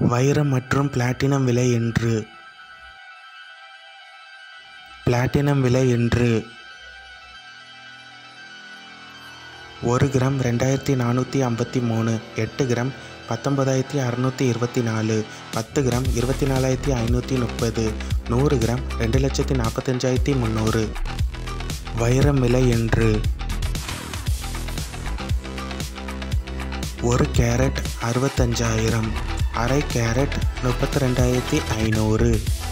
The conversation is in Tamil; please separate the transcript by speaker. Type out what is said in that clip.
Speaker 1: வைரம் மற்றும் பிளாட்டினம் விலை என்று பிளாட்டினம் விலை என்று ஒரு கிராம் ரெண்டாயிரத்தி நானூற்றி ஐம்பத்தி மூணு எட்டு கிராம் பத்தொன்பதாயிரத்தி அறநூற்றி இருபத்தி நாலு பத்து கிராம் இருபத்தி நாலாயிரத்தி ஐநூற்றி முப்பது நூறு கிராம் ரெண்டு லட்சத்தி நாற்பத்தஞ்சாயிரத்தி முந்நூறு வைரம் விலை என்று ஒரு கேரட் அறுபத்தஞ்சாயிரம் அரை கேரட் முப்பத்தி ரெண்டாயிரத்தி ஐநூறு